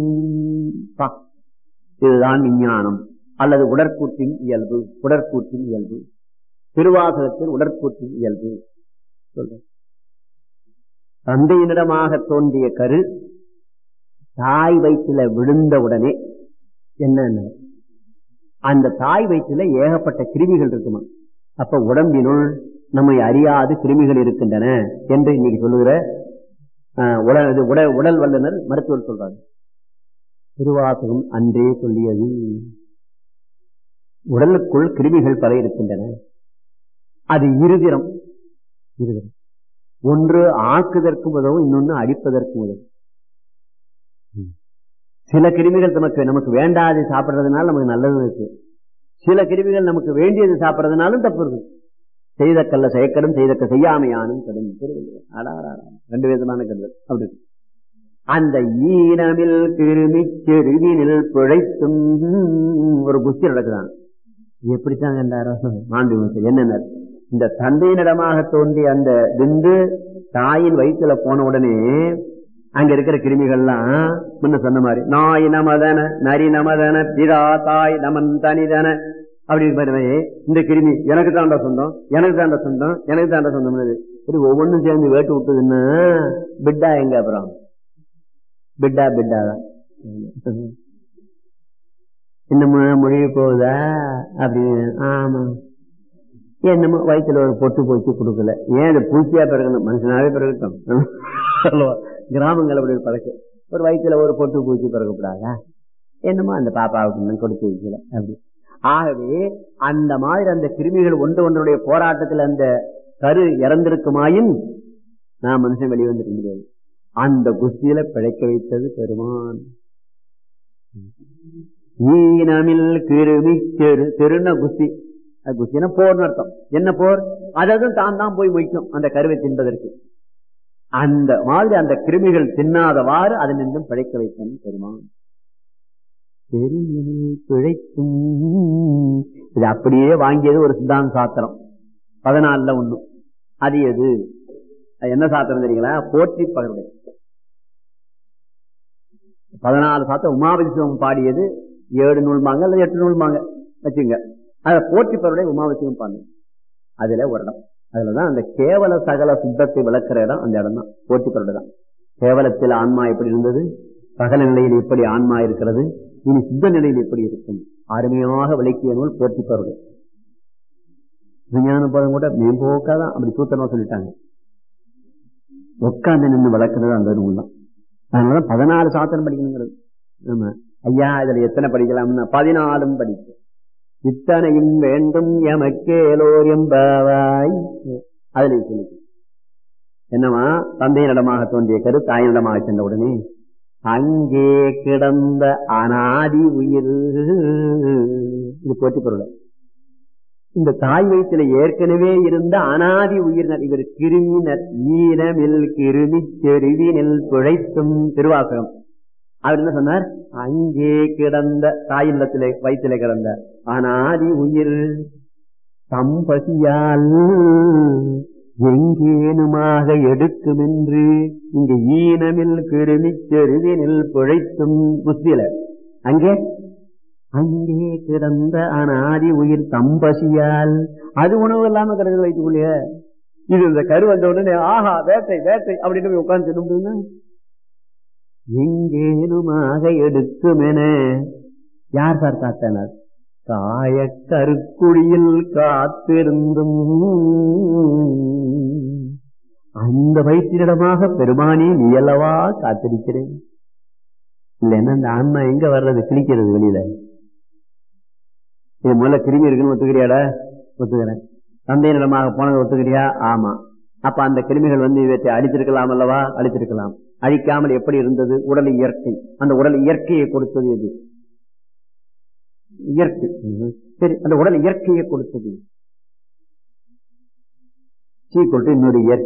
பா. இதுதான் விஞ்ஞானம் அல்லது உடற்கூற்றின் இயல்பு உடற்கூற்றின் இயல்பு திருவாசகத்தில் உடற்கூற்றின் இயல்பு சொல்றேன் தந்தையினிடமாக தோன்றிய கரு தாய் வயிற்றுல விழுந்த உடனே என்ன அந்த தாய் வயிற்றுல ஏகப்பட்ட கிருமிகள் இருக்குமா அப்ப உடம்பினுள் நம்மை அறியாது கிருமிகள் இருக்கின்றன என்று இன்னைக்கு சொல்லுகிற ஆஹ், உடல் இது உடல் உடல் வல்லுனர் மருத்துவர் சொல்றாங்க திருவாசகம் அன்றே சொல்லியது உடலுக்குள் கிருமிகள் பல இருக்கின்றன அது இருதிரம் இருதிரம் ஒன்று ஆக்குதற்கு உதவும் இன்னொன்னு அடிப்பதற்கு உதவும் ம். சில கிருமிகள் நமக்கு நமக்கு வேண்டாது சாப்பிடுறதுனால நமக்கு நல்லது இருக்கு சில கிருமிகள் நமக்கு வேண்டியது சாப்பிடுறதுனாலும் தப்பு இருக்கு செய்த கல்ல செயக்கடும் செய்தக்க செய்யாமையானும் கடும் திருவள்ளுவர். அடா, அடா, அடா. ரெண்டு விதமான கருதல் அப்படி இருக்கு. அந்த ஈனமில் கிருமி செருவினில் பிழைத்தும் ஒரு புத்தி நடக்குதான் எப்படித்தான் கண்டாரோ மாண்பு மிகு என்னென்ன இந்த தந்தையினிடமாக தோன்றிய அந்த விந்து தாயின் வயிற்றுல போன உடனே அங்க இருக்கிற கிருமிகள்லாம் முன்ன சொன்ன மாதிரி நாய் நமதன நரி நமதன பிதா தாய் நமன் தனிதன அப்படி மாதிரி இந்த கிருமி எனக்கு தாண்டா சொந்தம் எனக்கு தாண்டா சொந்தம் எனக்கு தாண்டா சொந்தம் சரி ஒவ்வொன்றும் சேர்ந்து வேட்டு விட்டதுன்னா பிட்டா எங்க அப்புறம் பிட்டா பிட்டா தான் என்னமோ மொழிய போகுதா அப்படின்னு ஆமா என்னமோ வயிற்றுல ஒரு பொட்டு போச்சு கொடுக்கல ஏன் அது பூச்சியா பிறக்கணும் மனுஷனாவே பிறக்கட்டும் சொல்லுவா. கிராமங்கள் அப்படி ஒரு பழக்கம் ஒரு வயிற்றுல ஒரு பொட்டு பூச்சி பிறக்கப்படாதா என்னமோ அந்த பாப்பாவுக்கு இன்னும் கொடுத்து வைக்கல அப்படி ஆகவே அந்த மாதிரி அந்த கிருமிகள் ஒன்று ஒன்றுடைய போராட்டத்தில் அந்த கரு இறந்திருக்குமாயின் நான் மனுஷன் வெளிவந்திருக்க முடியாது அந்த குஸ்தியில பிழைக்க வைத்தது பெருமான் ஈனமில் கிருமி தெரு தெருன குஸ்தி அது குஸ்தினா போர்னு அர்த்தம் என்ன போர் அதாவது தான் தான் போய் மொய்க்கும் அந்த கருவை தின்பதற்கு அந்த மாதிரி அந்த கிருமிகள் தின்னாதவாறு அதில் நின்றும் பிழைக்க வைத்தன் பெருமான் பெருமினில் பிழைக்கும் இது அப்படியே வாங்கியது ஒரு சித்தாந்த சாத்திரம் பதினாலுல ஒண்ணும் அது எது அது என்ன சாத்திரம் தெரியுங்களா போற்றி பகருடைய பதினாலு சாத்திரம் உமாபதி சிவம் பாடியது ஏழு நூல்மாங்க அல்லது எட்டு நூல்மாங்க வச்சுங்க அதை போற்றி பகருடைய உமாபதி பாடுங்க அதுல ஒரு இடம் அதுலதான் அந்த கேவல சகல சுத்தத்தை விளக்குற இடம் அந்த இடம் தான் போற்றி பகருடைய தான் கேவலத்தில் ஆன்மா எப்படி இருந்தது சகல நிலையில் எப்படி ஆன்மா இருக்கிறது இனி சுத்த நிலையில் எப்படி இருக்கும் அருமையாக விளக்கிய நூல் போற்றி பகருடைய விஞ்ஞான பதம் கூட மேம்போக்காதான் அப்படி சூத்திரமா சொல்லிட்டாங்க உட்கார்ந்து நின்று வளர்க்கறது அந்த நூல் தான் அதனால பதினாலு சாத்திரம் படிக்கணுங்கிறது ஆமா ஐயா இதுல எத்தனை படிக்கலாம்னா பதினாலும் படிக்கும் இத்தனையும் வேண்டும் எமக்கேலோர் எம்பாவாய் அதுல சொல்லி என்னவா தந்தையினிடமாக தோன்றிய கரு தாயினிடமாக சென்ற உடனே அங்கே கிடந்த அனாதி உயிர் இது போட்டி பொருள் இந்த தாய் வயிற்றுல ஏற்கனவே இருந்த அனாதி உயிரினர் இவர் கிருமினர் ஈனமில் கிருமி செருவினில் பிழைத்தும் திருவாசகம் அவர் என்ன சொன்னார் அங்கே கிடந்த தாயில்லத்திலே வயிற்றிலே கிடந்த அனாதி உயிர் தம்பசியால் எங்கேனுமாக எடுக்குமென்று இங்கு ஈனமில் கிருமி செருவினில் பிழைத்தும் புத்தியில அங்கே அங்கே கிடந்த அனாதி உயிர் தம்பசியால் அது உணவு இல்லாம கிடக்குது வயிற்றுக்குள்ளே இது இந்த கரு வந்த உடனே ஆஹா வேட்டை வேட்டை அப்படின்னு போய் உட்கார்ந்து தின்னும் எங்கேனுமாக எடுக்குமென யார் சார் காத்தனர் காய கருக்குழியில் காத்திருந்தும் அந்த வயிற்றிடமாக பெருமானே நீ அல்லவா காத்திருக்கிறேன் இல்லைன்னா அந்த ஆன்மா எங்க வர்றது கிழிக்கிறது வெளியில இது முதல்ல கிருமி இருக்குன்னு ஒத்துக்கிறியாடா ஒத்துக்கிறேன் தந்தையினிடமாக போனதை ஒத்துக்கிறியா ஆமா அப்ப அந்த கிருமிகள் வந்து இவற்றை அழித்திருக்கலாம் அல்லவா அழித்திருக்கலாம் அழிக்காமல் எப்படி இருந்தது உடல் இயற்கை அந்த உடல் இயற்கையை கொடுத்தது எது இயற்கை சரி அந்த உடல் இயற்கையை கொடுத்தது சீ கொண்டு இன்னொரு இயற்கை